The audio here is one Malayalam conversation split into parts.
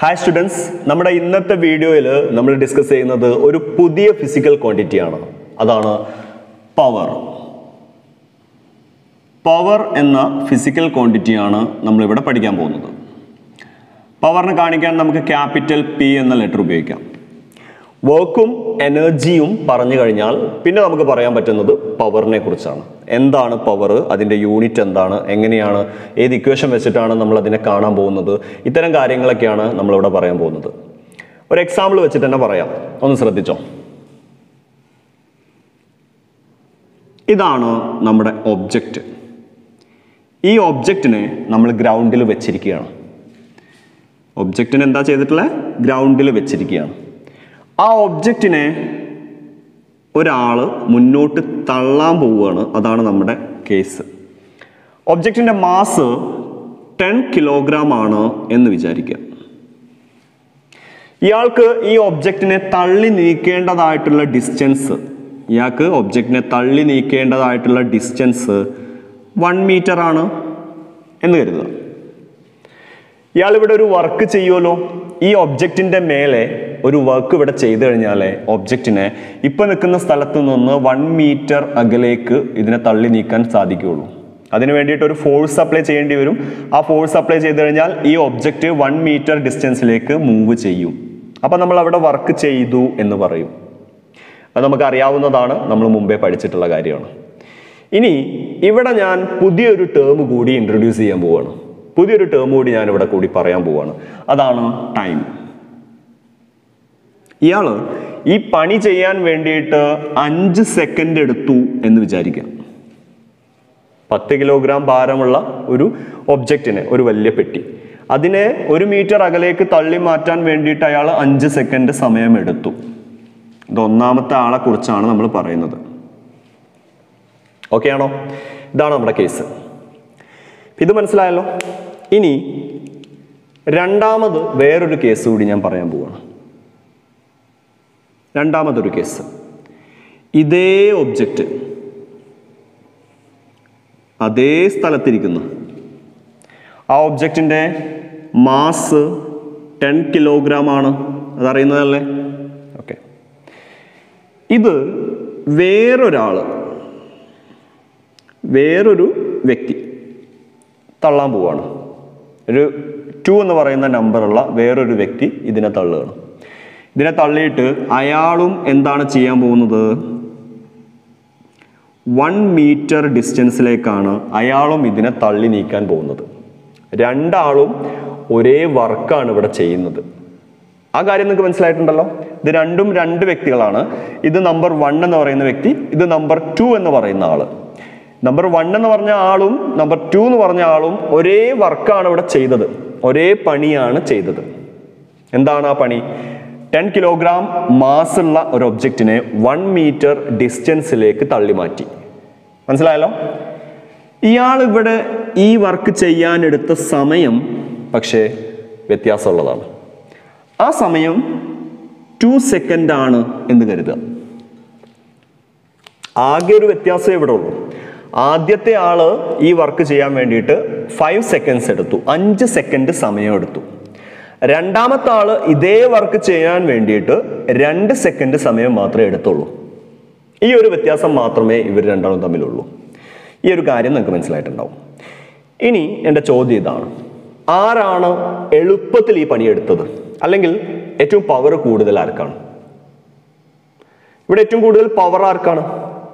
ഹായ് സ്റ്റുഡൻസ് നമ്മുടെ ഇന്നത്തെ വീഡിയോയിൽ നമ്മൾ ഡിസ്കസ് ചെയ്യുന്നത് ഒരു പുതിയ ഫിസിക്കൽ ക്വാണ്ടിറ്റി ആണ് അതാണ് പവർ പവർ എന്ന ഫിസിക്കൽ ക്വാണ്ടിറ്റിയാണ് നമ്മളിവിടെ പഠിക്കാൻ പോകുന്നത് പവറിനെ കാണിക്കാൻ നമുക്ക് ക്യാപിറ്റൽ പി എന്ന ലെറ്റർ ഉപയോഗിക്കാം വർക്കും എനർജിയും പറഞ്ഞു കഴിഞ്ഞാൽ പിന്നെ നമുക്ക് പറയാൻ പറ്റുന്നത് പവറിനെ കുറിച്ചാണ് എന്താണ് പവർ അതിൻ്റെ യൂണിറ്റ് എന്താണ് എങ്ങനെയാണ് ഏത് ഇക്വേഷൻ വെച്ചിട്ടാണ് നമ്മൾ അതിനെ കാണാൻ പോകുന്നത് ഇത്തരം കാര്യങ്ങളൊക്കെയാണ് നമ്മളിവിടെ പറയാൻ പോകുന്നത് ഒരു എക്സാമ്പിൾ വെച്ചിട്ട് തന്നെ പറയാം ഒന്ന് ശ്രദ്ധിച്ചോ ഇതാണ് നമ്മുടെ ഒബ്ജക്റ്റ് ഈ ഒബ്ജക്റ്റിനെ നമ്മൾ ഗ്രൗണ്ടിൽ വെച്ചിരിക്കുകയാണ് ഒബ്ജക്റ്റിന് എന്താ ചെയ്തിട്ടുള്ളത് ഗ്രൗണ്ടിൽ വെച്ചിരിക്കുകയാണ് ആ ഒബ്ജക്റ്റിനെ ഒരാൾ മുന്നോട്ട് തള്ളാൻ പോവുകയാണ് അതാണ് നമ്മുടെ കേസ് ഒബ്ജക്റ്റിൻ്റെ മാസ് ടെൻ കിലോഗ്രാം ആണ് എന്ന് വിചാരിക്കുക ഇയാൾക്ക് ഈ ഒബ്ജക്റ്റിനെ തള്ളി നീക്കേണ്ടതായിട്ടുള്ള ഡിസ്റ്റൻസ് ഇയാൾക്ക് ഒബ്ജക്റ്റിനെ തള്ളി നീക്കേണ്ടതായിട്ടുള്ള ഡിസ്റ്റൻസ് വൺ മീറ്റർ ആണ് എന്ന് കരുതുക ഇയാൾ ഇവിടെ ഒരു വർക്ക് ചെയ്യുമല്ലോ ഈ ഒബ്ജക്റ്റിന്റെ മേലെ ഒരു വർക്ക് ഇവിടെ ചെയ്തു കഴിഞ്ഞാൽ ഒബ്ജക്റ്റിനെ ഇപ്പൊ നിൽക്കുന്ന സ്ഥലത്ത് നിന്ന് വൺ മീറ്റർ അകലേക്ക് ഇതിനെ തള്ളി നീക്കാൻ സാധിക്കുകയുള്ളൂ അതിന് വേണ്ടിയിട്ട് ഒരു ഫോഴ്സ് അപ്ലൈ ചെയ്യേണ്ടി വരും ആ ഫോഴ്സ് അപ്ലൈ ചെയ്ത് കഴിഞ്ഞാൽ ഈ ഒബ്ജക്റ്റ് വൺ മീറ്റർ ഡിസ്റ്റൻസിലേക്ക് മൂവ് ചെയ്യും അപ്പൊ നമ്മൾ അവിടെ വർക്ക് ചെയ്തു എന്ന് പറയും അത് നമുക്ക് അറിയാവുന്നതാണ് നമ്മൾ മുമ്പേ പഠിച്ചിട്ടുള്ള കാര്യമാണ് ഇനി ഇവിടെ ഞാൻ പുതിയൊരു ടേം കൂടി ഇൻട്രൊഡ്യൂസ് ചെയ്യാൻ പോവുകയാണ് പുതിയൊരു ടേം കൂടി ഞാൻ ഇവിടെ കൂടി പറയാൻ പോവാണ് അതാണ് ടൈം ഇയാള് ഈ പണി ചെയ്യാൻ വേണ്ടിയിട്ട് അഞ്ച് സെക്കൻഡ് എടുത്തു എന്ന് വിചാരിക്കാം പത്ത് കിലോഗ്രാം ഭാരമുള്ള ഒരു ഒബ്ജക്റ്റിനെ ഒരു വലിയ പെട്ടി അതിനെ ഒരു മീറ്റർ അകലേക്ക് തള്ളി മാറ്റാൻ വേണ്ടിയിട്ട് അയാൾ അഞ്ച് സെക്കൻഡ് സമയം എടുത്തു ഇത് ഒന്നാമത്തെ ആളെ കുറിച്ചാണ് നമ്മൾ പറയുന്നത് ഓക്കെ ആണോ ഇതാണ് നമ്മുടെ കേസ് ഇത് മനസ്സിലായല്ലോ ഇനി രണ്ടാമത് വേറൊരു കേസ് കൂടി ഞാൻ പറയാൻ പോവാണ് രണ്ടാമതൊരു കേസ് ഇതേ ഒബ്ജക്റ്റ് അതേ സ്ഥലത്തിരിക്കുന്നു ആ ഒബ്ജക്റ്റിൻ്റെ മാസ് ടെൻ കിലോഗ്രാം ആണ് അതറിയുന്നതല്ലേ ഓക്കെ ഇത് വേറൊരാൾ വേറൊരു വ്യക്തി തള്ളാൻ പോവാണ് ഒരു ടു എന്ന് പറയുന്ന നമ്പറുള്ള വേറൊരു വ്യക്തി ഇതിനെ തള്ളുകയാണ് ഇതിനെ തള്ളിയിട്ട് അയാളും എന്താണ് ചെയ്യാൻ പോകുന്നത് വൺ മീറ്റർ ഡിസ്റ്റൻസിലേക്കാണ് അയാളും ഇതിനെ തള്ളി നീക്കാൻ പോകുന്നത് രണ്ടാളും ഒരേ വർക്കാണ് ഇവിടെ ചെയ്യുന്നത് ആ കാര്യം നിങ്ങൾക്ക് മനസ്സിലായിട്ടുണ്ടല്ലോ ഇത് രണ്ടും രണ്ട് വ്യക്തികളാണ് ഇത് നമ്പർ വൺ എന്ന് പറയുന്ന വ്യക്തി ഇത് നമ്പർ ടു എന്ന് പറയുന്ന ആള് നമ്പർ വൺ എന്ന് പറഞ്ഞ ആളും നമ്പർ ടു എന്ന് പറഞ്ഞ ആളും ഒരേ വർക്കാണ് ഇവിടെ ചെയ്തത് ഒരേ പണിയാണ് ചെയ്തത് എന്താണ് ആ പണി ടെൻ കിലോഗ്രാം മാസ് ഉള്ള ഒരു ഒബ്ജക്റ്റിനെ വൺ മീറ്റർ ഡിസ്റ്റൻസിലേക്ക് തള്ളി മാറ്റി മനസ്സിലായല്ലോ ഇയാൾ ഇവിടെ ഈ വർക്ക് ചെയ്യാനെടുത്ത സമയം പക്ഷേ വ്യത്യാസമുള്ളതാണ് ആ സമയം ടു സെക്കൻഡ് ആണ് എന്ന് കരുതുക ആകെ ഒരു വ്യത്യാസമേ ഇവിടെ ഉള്ളൂ ആദ്യത്തെ ആള് ഈ വർക്ക് ചെയ്യാൻ വേണ്ടിയിട്ട് ഫൈവ് സെക്കൻഡ്സ് എടുത്തു അഞ്ച് സെക്കൻഡ് സമയം എടുത്തു രണ്ടാമത്തെ ആള് ഇതേ വർക്ക് ചെയ്യാൻ വേണ്ടിയിട്ട് രണ്ട് സെക്കൻഡ് സമയം മാത്രമേ എടുത്തുള്ളൂ ഈ ഒരു വ്യത്യാസം മാത്രമേ ഇവർ രണ്ടാളും തമ്മിലുള്ളൂ ഈ ഒരു കാര്യം നിങ്ങൾക്ക് മനസ്സിലായിട്ടുണ്ടാവും ഇനി എൻ്റെ ചോദ്യം ഇതാണ് ആരാണ് എളുപ്പത്തിൽ ഈ പണിയെടുത്തത് അല്ലെങ്കിൽ ഏറ്റവും പവർ കൂടുതൽ ആർക്കാണ് ഇവിടെ ഏറ്റവും കൂടുതൽ പവർ ആർക്കാണ്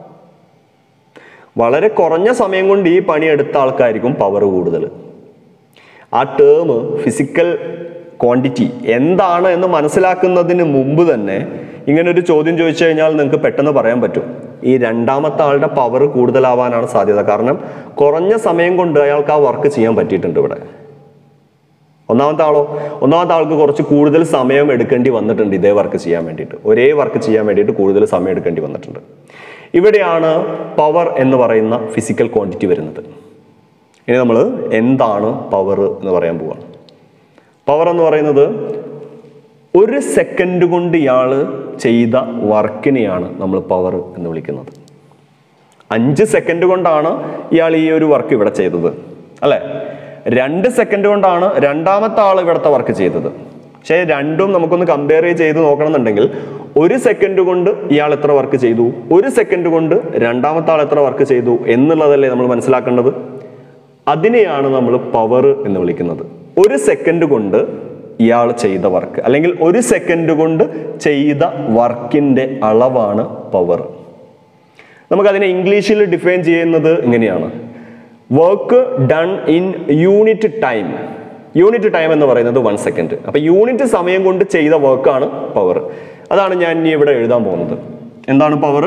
വളരെ കുറഞ്ഞ സമയം കൊണ്ട് ഈ പണി എടുത്ത ആൾക്കാർക്കും പവർ കൂടുതൽ ആ ടേം ഫിസിക്കൽ ക്വാണ്ടിറ്റി എന്താണ് എന്ന് മനസ്സിലാക്കുന്നതിന് മുമ്പ് തന്നെ ഇങ്ങനെ ഒരു ചോദ്യം ചോദിച്ചു കഴിഞ്ഞാൽ നിങ്ങൾക്ക് പെട്ടെന്ന് പറയാൻ പറ്റും ഈ രണ്ടാമത്തെ ആളുടെ പവർ കൂടുതലാവാനാണ് സാധ്യത കാരണം കുറഞ്ഞ സമയം കൊണ്ട് അയാൾക്ക് ആ വർക്ക് ചെയ്യാൻ പറ്റിയിട്ടുണ്ട് ഇവിടെ ഒന്നാമത്തെ ആളോ ഒന്നാമത്തെ ആൾക്ക് കുറച്ച് കൂടുതൽ സമയം എടുക്കേണ്ടി വന്നിട്ടുണ്ട് ഇതേ വർക്ക് ചെയ്യാൻ വേണ്ടിയിട്ട് ഒരേ വർക്ക് ചെയ്യാൻ വേണ്ടിയിട്ട് കൂടുതൽ സമയം എടുക്കേണ്ടി വന്നിട്ടുണ്ട് ഇവിടെയാണ് പവർ എന്ന് പറയുന്ന ഫിസിക്കൽ ക്വാണ്ടിറ്റി വരുന്നത് ഇനി നമ്മൾ എന്താണ് പവർ എന്ന് പറയാൻ പോവാണ് പവർ എന്ന് പറയുന്നത് ഒരു സെക്കൻഡ് കൊണ്ട് ഇയാൾ ചെയ്ത വർക്കിനെയാണ് നമ്മൾ പവർ എന്ന് വിളിക്കുന്നത് അഞ്ച് സെക്കൻഡ് കൊണ്ടാണ് ഇയാൾ ഈ ഒരു വർക്ക് ഇവിടെ ചെയ്തത് അല്ലേ രണ്ട് സെക്കൻഡ് കൊണ്ടാണ് രണ്ടാമത്തെ ആൾ ഇവിടുത്തെ വർക്ക് ചെയ്തത് പക്ഷേ രണ്ടും നമുക്കൊന്ന് കമ്പയർ ചെയ്ത് നോക്കണമെന്നുണ്ടെങ്കിൽ ഒരു സെക്കൻഡ് കൊണ്ട് ഇയാൾ എത്ര വർക്ക് ചെയ്തു ഒരു സെക്കൻഡ് കൊണ്ട് രണ്ടാമത്തെ ആൾ എത്ര വർക്ക് ചെയ്തു എന്നുള്ളതല്ലേ നമ്മൾ മനസ്സിലാക്കേണ്ടത് അതിനെയാണ് നമ്മൾ പവർ എന്ന് വിളിക്കുന്നത് ഒരു സെക്കൻഡ് കൊണ്ട് ഇയാൾ ചെയ്ത വർക്ക് അല്ലെങ്കിൽ ഒരു സെക്കൻഡ് കൊണ്ട് ചെയ്ത വർക്കിന്റെ അളവാണ് പവർ നമുക്കതിനെ ഇംഗ്ലീഷിൽ ഡിഫൈൻ ചെയ്യുന്നത് ഇങ്ങനെയാണ് work done in unit time unit time എന്ന് പറയുന്നത് വൺ സെക്കൻഡ് അപ്പൊ യൂണിറ്റ് സമയം കൊണ്ട് ചെയ്ത വർക്കാണ് പവർ അതാണ് ഞാൻ ഇനി ഇവിടെ എഴുതാൻ പോകുന്നത് എന്താണ് power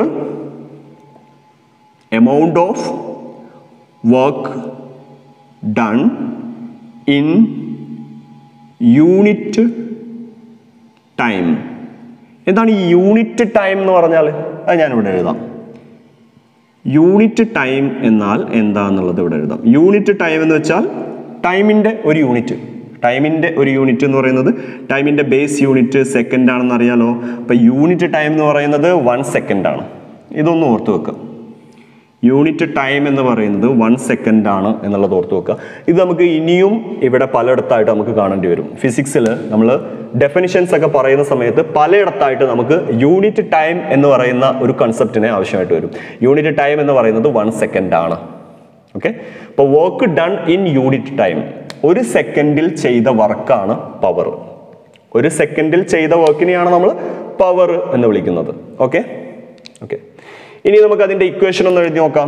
amount of work done in unit time എന്താണ് ഈ യൂണിറ്റ് ടൈം എന്ന് പറഞ്ഞാൽ അത് ഞാനിവിടെ എഴുതാം യൂണിറ്റ് ടൈം എന്നാൽ എന്താന്നുള്ളത് ഇവിടെ എഴുതാം യൂണിറ്റ് ടൈം എന്ന് വെച്ചാൽ ടൈമിൻ്റെ ഒരു യൂണിറ്റ് ടൈമിൻ്റെ ഒരു യൂണിറ്റ് എന്ന് പറയുന്നത് ടൈമിൻ്റെ ബേസ് യൂണിറ്റ് സെക്കൻഡ് ആണെന്ന് അറിയാലോ അപ്പോൾ യൂണിറ്റ് ടൈം എന്ന് പറയുന്നത് വൺ സെക്കൻഡ് ആണ് ഇതൊന്ന് ഓർത്ത് വെക്കുക യൂണിറ്റ് ടൈം എന്ന് പറയുന്നത് വൺ സെക്കൻഡ് ആണ് എന്നുള്ളത് ഓർത്ത് വെക്കുക ഇത് നമുക്ക് ഇനിയും ഇവിടെ പലയിടത്തായിട്ട് നമുക്ക് കാണേണ്ടി വരും ഫിസിക്സിൽ നമ്മൾ ഡെഫിനിഷൻസ് ഒക്കെ പറയുന്ന സമയത്ത് പലയിടത്തായിട്ട് നമുക്ക് യൂണിറ്റ് ടൈം എന്ന് പറയുന്ന ഒരു കൺസെപ്റ്റിനെ ആവശ്യമായിട്ട് വരും യൂണിറ്റ് ടൈം എന്ന് പറയുന്നത് വൺ സെക്കൻഡ് ആണ് ഓക്കെ അപ്പോൾ work done in unit time ഒരു സെക്കൻഡിൽ ചെയ്ത വർക്കാണ് പവർ ഒരു സെക്കൻഡിൽ ചെയ്ത വർക്കിനെയാണ് നമ്മൾ പവർ എന്ന് വിളിക്കുന്നത് ഓക്കെ ഓക്കെ ഇനി നമുക്ക് അതിന്റെ ഇക്വേഷൻ ഒന്ന് എഴുതി നോക്കാം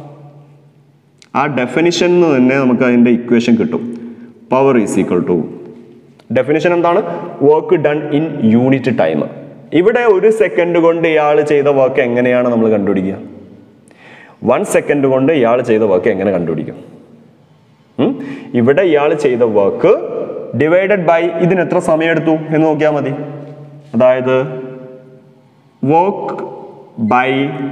ആ ഡെഫിനിഷൻ തന്നെ നമുക്ക് അതിന്റെ ഇക്വേഷൻ കിട്ടും power is equal to definition എന്താണ് work done in unit time ഇവിടെ ഒരു സെക്കൻഡ് കൊണ്ട് ഇയാൾ ചെയ്ത വർക്ക് എങ്ങനെയാണ് നമ്മൾ കണ്ടുപിടിക്കുക വൺ സെക്കൻഡ് കൊണ്ട് ഇയാൾ ചെയ്ത വർക്ക് എങ്ങനെ കണ്ടുപിടിക്കും ഉം? ഇവിടെ ഇയാൾ ചെയ്ത വർക്ക് ഡിവൈഡഡ് ബൈ ഇതിന് എത്ര സമയം എടുത്തു എന്ന് നോക്കിയാൽ മതി അതായത് വർക്ക് ബൈ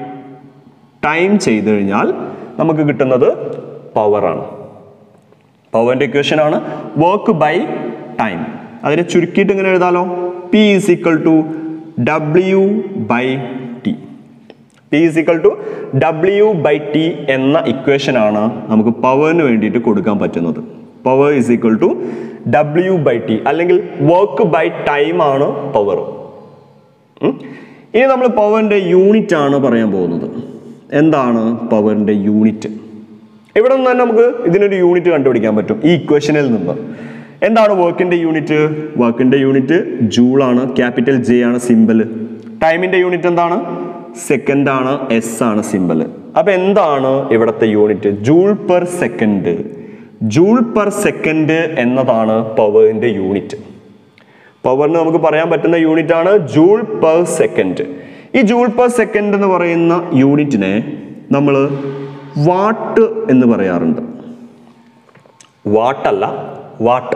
ടൈം ചെയ്ത് കഴിഞ്ഞാൽ നമുക്ക് കിട്ടുന്നത് പവറാണ് പവറിന്റെ ഇക്വേഷൻ ആണ് വർക്ക് ബൈ ടൈം അതിനെ ചുരുക്കിയിട്ട് ഇങ്ങനെ എഴുതാലോ P is equal to W by T P is equal to W by T എന്ന ഇക്വേഷൻ ആണ് നമുക്ക് പവറിന് വേണ്ടിയിട്ട് കൊടുക്കാൻ പറ്റുന്നത് power is equal to W by T അല്ലെങ്കിൽ വർക്ക് ബൈ ടൈം ആണ് പവർ ഉം. ഇനി നമ്മൾ പവറിന്റെ യൂണിറ്റ് ആണ് പറയാൻ പോകുന്നത് എന്താണ് പവറിന്റെ യൂണിറ്റ് ഇവിടെ നിന്ന് തന്നെ നമുക്ക് ഇതിനൊരു യൂണിറ്റ് കണ്ടുപിടിക്കാൻ പറ്റും ഈ ഇക്വേഷനിൽ നിന്ന് എന്താണ് വർക്കിന്റെ യൂണിറ്റ് വർക്കിന്റെ യൂണിറ്റ് ജൂൾ ആണ് ക്യാപിറ്റൽ ജെ ആണ് സിമ്പിൾ ടൈമിന്റെ യൂണിറ്റ് എന്താണ് സെക്കൻഡ് ആണ് എസ് ആണ് സിമ്പിൾ അപ്പൊ എന്താണ് ഇവിടുത്തെ unit joule per second joule per second എന്നതാണ് പവറിന്റെ യൂണിറ്റ് പവറിന് നമുക്ക് പറയാൻ പറ്റുന്ന യൂണിറ്റ് ആണ് ജൂൾ പെർ സെക്കൻഡ് ഈ ജൂൾ പെർ സെക്കൻഡ് എന്ന് പറയുന്ന യൂണിറ്റിനെ നമ്മൾ വാട്ട് എന്ന് പറയാറുണ്ട് വാട്ടല്ല വാട്ട്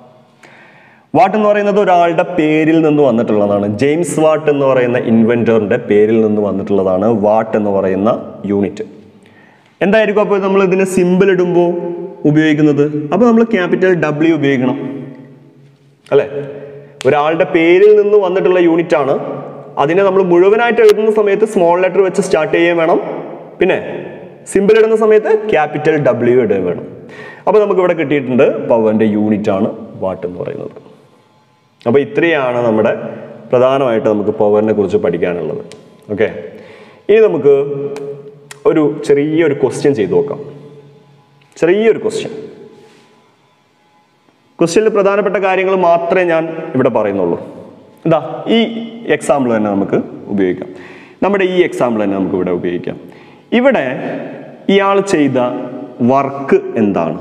വാട്ട് എന്ന് പറയുന്നത് ഒരാളുടെ പേരിൽ നിന്ന് വന്നിട്ടുള്ളതാണ് ജെയിംസ് വാട്ട് എന്ന് പറയുന്ന ഇൻവെന്ററിന്റെ പേരിൽ നിന്ന് വന്നിട്ടുള്ളതാണ് വാട്ട് എന്ന് പറയുന്ന യൂണിറ്റ് എന്തായിരിക്കും അപ്പോൾ നമ്മൾ ഇതിനെ സിമ്പിൾ ഇടുമ്പോൾ ഉപയോഗിക്കുന്നത് അപ്പോൾ നമ്മൾ ക്യാപിറ്റൽ ഡബ്ല്യു ഉപയോഗിക്കണം അല്ലേ ഒരാളുടെ പേരിൽ നിന്ന് വന്നിട്ടുള്ള യൂണിറ്റ് ആണ് അതിനെ നമ്മൾ മുഴുവനായിട്ട് എഴുതുന്ന സമയത്ത് സ്മോൾ ലെറ്റർ വെച്ച് സ്റ്റാർട്ട് ചെയ്യുകയും വേണം പിന്നെ സിമ്പിൾ ഇടുന്ന സമയത്ത് ക്യാപിറ്റൽ ഡബ്ല്യു ഇടുകയും വേണം അപ്പോൾ നമുക്ക് ഇവിടെ കിട്ടിയിട്ടുണ്ട് പവറിന്റെ യൂണിറ്റ് ആണ് വാട്ട് എന്ന് പറയുന്നത് അപ്പോൾ ഇത്രയാണ് നമ്മുടെ പ്രധാനമായിട്ട് നമുക്ക് പവറിനെ കുറിച്ച് പഠിക്കാനുള്ളത് ഓക്കെ ഇനി നമുക്ക് ഒരു ചെറിയൊരു ക്വസ്റ്റ്യൻ ചെയ്തു നോക്കാം ചെറിയൊരു ക്വസ്റ്റ്യൻ ക്വസ്റ്റ്യനിൽ പ്രധാനപ്പെട്ട കാര്യങ്ങൾ മാത്രമേ ഞാൻ ഇവിടെ പറയുന്നുള്ളൂ ഇതാ ഈ എക്സാമ്പിൾ തന്നെ നമുക്ക് ഉപയോഗിക്കാം നമ്മുടെ ഈ എക്സാമ്പിൾ തന്നെ നമുക്ക് ഇവിടെ ഉപയോഗിക്കാം ഇവിടെ ഇയാൾ ചെയ്ത വർക്ക് എന്താണ്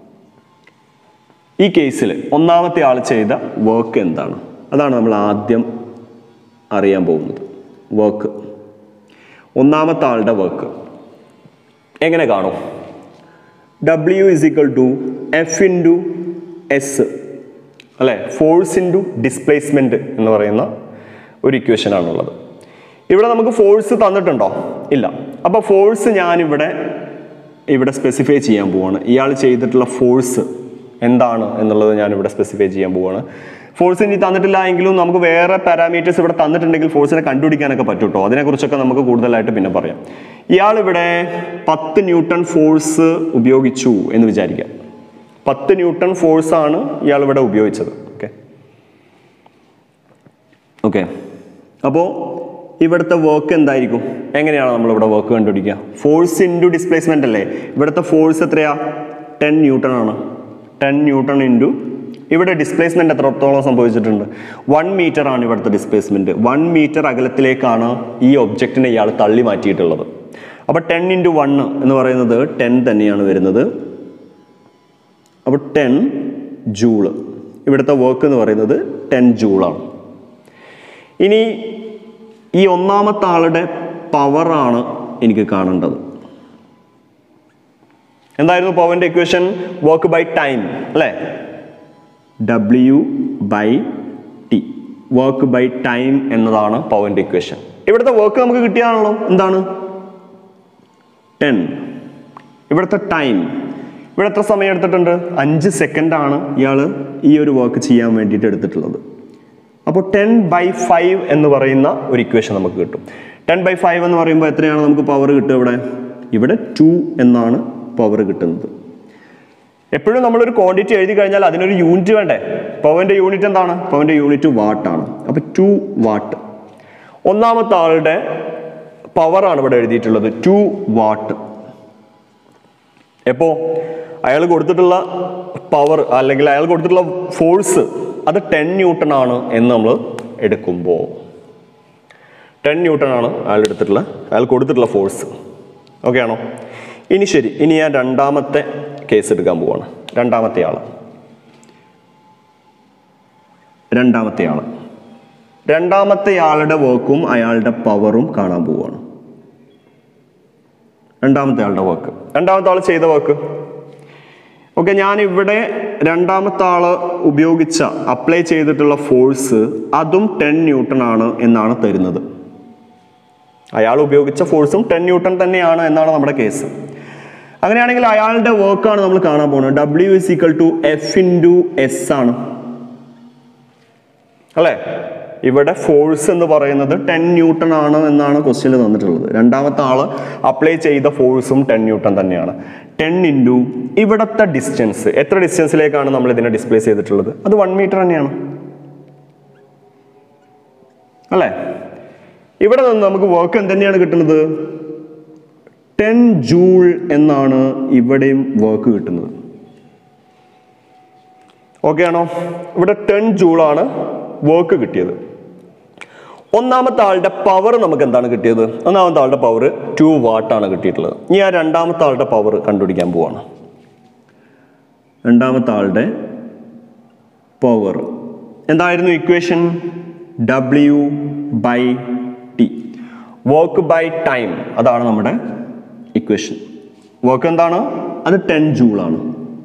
ഈ കേസിൽ ഒന്നാമത്തെ ആൾ ചെയ്ത വർക്ക് എന്താണ് അതാണ് നമ്മൾ ആദ്യം അറിയാൻ പോകുന്നത് വർക്ക് ഒന്നാമത്തെ ആളുടെ വർക്ക് എങ്ങനെ കാണും W is equal to F into S അല്ലേ ഫോഴ്സ് ഇൻറ്റു ഡിസ്പ്ലേസ്മെൻറ്റ് എന്ന് പറയുന്ന ഒരു ഇക്വേഷൻ ആണുള്ളത് ഇവിടെ നമുക്ക് ഫോഴ്സ് തന്നിട്ടുണ്ടോ ഇല്ല അപ്പോൾ ഫോഴ്സ് ഞാനിവിടെ ഇവിടെ സ്പെസിഫൈ ചെയ്യാൻ പോവാണ് ഇയാൾ ചെയ്തിട്ടുള്ള ഫോഴ്സ് എന്താണ് എന്നുള്ളത് ഞാൻ ഇവിടെ സ്പെസിഫൈ ചെയ്യാൻ പോവാണ് ഫോഴ്സ് ഇനി തന്നിട്ടില്ല എങ്കിലും നമുക്ക് വേറെ പാരാമീറ്റേഴ്സ് ഇവിടെ തന്നിട്ടുണ്ടെങ്കിൽ ഫോഴ്സിനെ കണ്ടുപിടിക്കാനൊക്കെ പറ്റും കേട്ടോ അതിനെക്കുറിച്ചൊക്കെ നമുക്ക് കൂടുതലായിട്ട് പിന്നെ പറയാം ഇയാൾ ഇവിടെ പത്ത് ന്യൂട്ടൺ ഫോഴ്സ് ഉപയോഗിച്ചു എന്ന് വിചാരിക്കാം പത്ത് ന്യൂട്ടൺ ഫോഴ്സ് ആണ് ഇയാൾ ഇവിടെ ഉപയോഗിച്ചത് ഓക്കെ ഓക്കെ അപ്പോൾ ഇവിടുത്തെ വർക്ക് എന്തായിരിക്കും എങ്ങനെയാണ് നമ്മൾ ഇവിടെ വർക്ക് കണ്ടുപിടിക്കുക ഫോഴ്സ് ഇൻറ്റു ഡിസ്പ്ലേസ്മെൻ്റ് അല്ലേ ഇവിടുത്തെ ഫോഴ്സ് എത്രയാ ടെൻ ന്യൂട്ടൺ ആണ് ടെൻ ന്യൂട്ടൺ ഇൻറ്റു ഇവിടെ ഡിസ്പ്ലേസ്മെന്റ് എത്രത്തോളം സംഭവിച്ചിട്ടുണ്ട് വൺ മീറ്റർ ആണ് ഇവിടുത്തെ ഡിസ്പ്ലേസ്മെന്റ് വൺ മീറ്റർ അകലത്തിലേക്കാണ് ഈ ഒബ്ജക്റ്റിനെ ഇയാൾ തള്ളി മാറ്റിയിട്ടുള്ളത് അപ്പോൾ ടെൻ ഇൻറ്റു വൺ എന്ന് പറയുന്നത് ടെൻ തന്നെയാണ് വരുന്നത് അപ്പോൾ ടെൻ ജൂള് ഇവിടുത്തെ വർക്ക് എന്ന് പറയുന്നത് ടെൻ ജൂളാണ് ഇനി ഈ ഒന്നാമത്തെ ആളുടെ പവറാണ് എനിക്ക് കാണേണ്ടത് എന്തായിരുന്നു പവറിന്റെ ഇക്വേഷൻ വർക്ക് ബൈ ടൈം അല്ലേ W by T work by time എന്നതാണ് പവറിന്റെ ഇക്വേഷൻ ഇവിടുത്തെ വർക്ക് നമുക്ക് കിട്ടിയാണല്ലോ എന്താണ് ടെൻ ഇവിടുത്തെ ടൈം ഇവിടെ എത്ര സമയം എടുത്തിട്ടുണ്ട് അഞ്ച് സെക്കൻഡ് ആണ് ഇയാൾ ഈ ഒരു വർക്ക് ചെയ്യാൻ വേണ്ടിയിട്ട് എടുത്തിട്ടുള്ളത് അപ്പോൾ ടെൻ ബൈ ഫൈവ് എന്ന് പറയുന്ന ഒരു ഇക്വേഷൻ നമുക്ക് കിട്ടും ടെൻ ബൈ ഫൈവ് എന്ന് പറയുമ്പോൾ എത്രയാണ് നമുക്ക് പവർ കിട്ടുക ഇവിടെ ഇവിടെ ടു എന്നാണ് പവർ കിട്ടുന്നത് എപ്പോഴും നമ്മളൊരു ക്വാണ്ടിറ്റി എഴുതി കഴിഞ്ഞാൽ അതിനൊരു യൂണിറ്റ് വേണ്ടേ പവറിന്റെ യൂണിറ്റ് എന്താണ് പവറിന്റെ യൂണിറ്റ് വാട്ടാണ് അപ്പോൾ ടു വാട്ട് ഒന്നാമത്തെ ആളുടെ പവറാണ് ഇവിടെ എഴുതിയിട്ടുള്ളത് ടു വാട്ട് എപ്പോ അയാൾ കൊടുത്തിട്ടുള്ള പവർ അല്ലെങ്കിൽ അയാൾ കൊടുത്തിട്ടുള്ള ഫോഴ്സ് അത് ടെൻ ന്യൂട്ടൺ ആണ് എന്ന് നമ്മൾ എടുക്കുമ്പോൾ ടെൻ ന്യൂട്ടൺ ആണ് അയാൾ എടുത്തിട്ടുള്ള അയാൾ കൊടുത്തിട്ടുള്ള ഫോഴ്സ് ഓക്കെ ആണോ ഇനി ശരി ഇനി ഞാൻ രണ്ടാമത്തെ കേസ് എടുക്കാൻ പോവാണ് രണ്ടാമത്തെ ആള് രണ്ടാമത്തെ ആള് രണ്ടാമത്തെ ആളുടെ വർക്കും അയാളുടെ പവറും കാണാൻ പോവാണ് രണ്ടാമത്തെ ആളുടെ വർക്ക് രണ്ടാമത്തെ ആൾ ചെയ്ത വർക്ക് ഓക്കെ ഞാൻ ഇവിടെ രണ്ടാമത്തെ ആള് ഉപയോഗിച്ച അപ്ലൈ ചെയ്തിട്ടുള്ള ഫോഴ്സ് അതും ടെൻ ന്യൂട്ടൺ ആണ് എന്നാണ് തരുന്നത് അയാൾ ഉപയോഗിച്ച ഫോഴ്സും ടെൻ ന്യൂട്ടൺ തന്നെയാണ് എന്നാണ് നമ്മുടെ കേസ് അങ്ങനെയാണെങ്കിൽ അയാളുടെ വർക്കാണ് നമ്മൾ കാണാൻ പോകുന്നത് W is equal to F into S ആണ് അല്ലേ ഇവിടെ ഫോഴ്സ് എന്ന് പറയുന്നത് ടെൻ ന്യൂട്ടൺ ആണ് എന്നാണ് ക്വസ്റ്റ്യനിൽ തന്നിട്ടുള്ളത് രണ്ടാമത്തെ ആള് അപ്ലൈ ചെയ്ത ഫോഴ്സും ടെൻ ന്യൂട്ടൺ തന്നെയാണ് ടെൻ ഇൻറ്റു ഇവിടത്തെ ഡിസ്റ്റൻസ് എത്ര ഡിസ്റ്റൻസിലേക്കാണ് നമ്മൾ ഇതിനെ ഡിസ്പ്ലേസ് ചെയ്തിട്ടുള്ളത് അത് വൺ മീറ്റർ തന്നെയാണ് അല്ലേ ഇവിടെ നിന്ന് നമുക്ക് വർക്ക് എന്ത് കിട്ടുന്നത് ടെൻ ജൂൾ എന്നാണ് ഇവിടെയും വർക്ക് കിട്ടുന്നത് ഓക്കെ ആണോ ഇവിടെ ടെൻ ജൂളാണ് വർക്ക് കിട്ടിയത് ഒന്നാമത്തെ ആളുടെ പവർ നമുക്ക് എന്താണ് കിട്ടിയത് ഒന്നാമത്തെ ആളുടെ പവർ ടു വാട്ടാണ് കിട്ടിയിട്ടുള്ളത് ഇനി ആ രണ്ടാമത്തെ ആളുടെ പവർ കണ്ടുപിടിക്കാൻ പോവാണ് രണ്ടാമത്തെ ആളുടെ പവർ എന്തായിരുന്നു equation W by T work by time അതാണ് നമ്മുടെ ഇക്വേഷൻ വർക്ക് എന്താണ് അത് ടെൻ ജൂളാണ്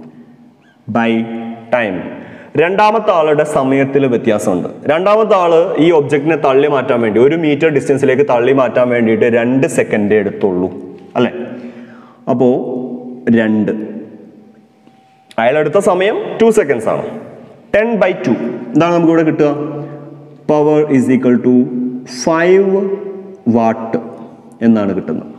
ബൈ ടൈം രണ്ടാമത്തെ ആളുടെ സമയത്തിൽ വ്യത്യാസമുണ്ട് രണ്ടാമത്തെ ആള് ഈ ഒബ്ജക്റ്റിനെ തള്ളി മാറ്റാൻ വേണ്ടി ഒരു മീറ്റർ ഡിസ്റ്റൻസിലേക്ക് തള്ളി മാറ്റാൻ വേണ്ടിയിട്ട് രണ്ട് സെക്കൻഡേ എടുത്തുള്ളൂ അല്ലേ അപ്പോൾ രണ്ട് അയാളെടുത്ത സമയം ടു സെക്കൻഡ്സ് ആണ് ടെൻ ബൈ ടു എന്താണ് നമുക്ക് ഇവിടെ കിട്ടുക power is equal to five watt എന്നാണ് കിട്ടുന്നത്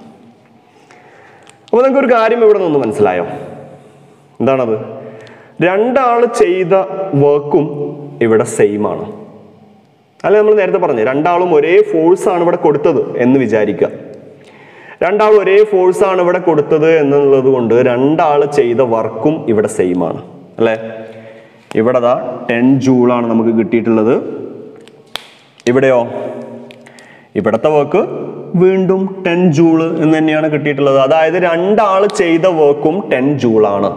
അപ്പോൾ നിങ്ങൾക്ക് ഒരു കാര്യം ഇവിടെ നിന്ന് മനസ്സിലായോ എന്താണത് രണ്ടാൾ ചെയ്ത വർക്കും ഇവിടെ സെയിം ആണ് അല്ല നമ്മൾ നേരത്തെ പറഞ്ഞു രണ്ടാളും ഒരേ ഫോഴ്സ് ആണ് ഇവിടെ കൊടുത്തത് എന്ന് വിചാരിക്കുക രണ്ടാൾ ഒരേ ഫോഴ്സ് ആണ് ഇവിടെ കൊടുത്തത് എന്നുള്ളത് കൊണ്ട് രണ്ടാൾ ചെയ്ത വർക്കും ഇവിടെ സെയിം ആണ് അല്ലേ ഇവിടെ ദാ ടെൻ ജൂളാണ് നമുക്ക് കിട്ടിയിട്ടുള്ളത് ഇവിടെയോ ഇവിടത്തെ വർക്ക് വീണ്ടും ടെൻ ജൂള് എന്ന് തന്നെയാണ് കിട്ടിയിട്ടുള്ളത് അതായത് രണ്ടാൾ ചെയ്ത വർക്കും ടെൻ ജൂളാണ്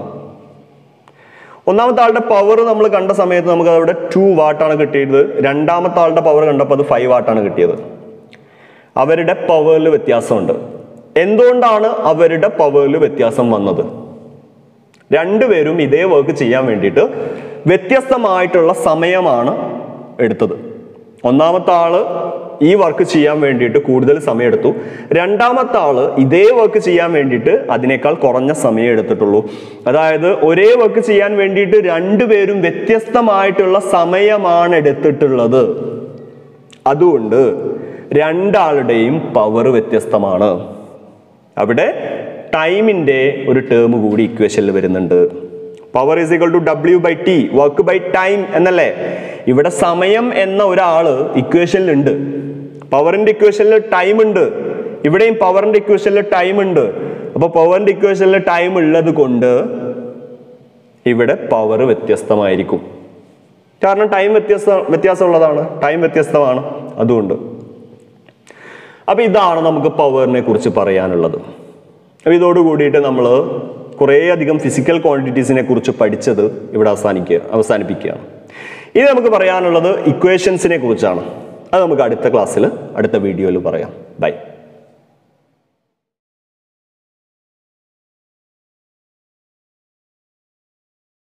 ഒന്നാമത്തെ ആളുടെ പവർ നമ്മൾ കണ്ട സമയത്ത് നമുക്ക് അവിടെ ടു വാട്ടാണ് കിട്ടിയത് രണ്ടാമത്തെ ആളുടെ പവർ കണ്ടപ്പോൾ അത് ഫൈവ് വാട്ടാണ് കിട്ടിയത് അവരുടെ പവറിൽ വ്യത്യാസമുണ്ട് എന്തുകൊണ്ടാണ് അവരുടെ പവറിൽ വ്യത്യാസം വന്നത് രണ്ടുപേരും ഇതേ വർക്ക് ചെയ്യാൻ വേണ്ടിയിട്ട് വ്യത്യസ്തമായിട്ടുള്ള സമയമാണ് എടുത്തത് ഒന്നാമത്തെ ആള് ഈ വർക്ക് ചെയ്യാൻ വേണ്ടിയിട്ട് കൂടുതൽ സമയം എടുത്തു രണ്ടാമത്തെ ആള് ഇതേ വർക്ക് ചെയ്യാൻ വേണ്ടിയിട്ട് അതിനേക്കാൾ കുറഞ്ഞ സമയം എടുത്തിട്ടുള്ളൂ അതായത് ഒരേ വർക്ക് ചെയ്യാൻ വേണ്ടിയിട്ട് രണ്ടുപേരും വ്യത്യസ്തമായിട്ടുള്ള സമയമാണ് എടുത്തിട്ടുള്ളത് അതുകൊണ്ട് രണ്ടാളുടെയും പവർ വ്യത്യസ്തമാണ് അവിടെ ടൈമിൻ്റെ ഒരു ടേം കൂടി ഇക്വേഷനിൽ വരുന്നുണ്ട് power is equal to W by T work by time എന്നല്ലേ ഇവിടെ സമയം എന്ന ഒരാള് ഇക്വേഷനിൽ ഉണ്ട് പവറിന്റെ ഇക്വേഷനിൽ ടൈം ഉണ്ട് ഇവിടെയും പവറിന്റെ ഇക്വേഷനിൽ ടൈം ഉണ്ട് അപ്പൊ പവറിന്റെ ഇക്വേഷനിൽ ടൈം ഉള്ളത് കൊണ്ട് ഇവിടെ പവർ വ്യത്യസ്തമായിരിക്കും കാരണം ടൈം വ്യത്യസ്ത വ്യത്യാസമുള്ളതാണ് ടൈം വ്യത്യസ്തമാണ് അതുകൊണ്ട് അപ്പൊ ഇതാണ് നമുക്ക് പവറിനെ കുറിച്ച് പറയാനുള്ളത് അപ്പൊ ഇതോട് കൂടിയിട്ട് നമ്മൾ കുറേയധികം ഫിസിക്കൽ ക്വാണ്ടിറ്റീസിനെ കുറിച്ച് പഠിച്ചത് ഇവിടെ അവസാനിക്കുക അവസാനിപ്പിക്കുകയാണ് ഇനി നമുക്ക് പറയാനുള്ളത് ഇക്വേഷൻസിനെ കുറിച്ചാണ് അത് നമുക്ക് അടുത്ത ക്ലാസ്സിൽ അടുത്ത വീഡിയോയിൽ പറയാം ബൈ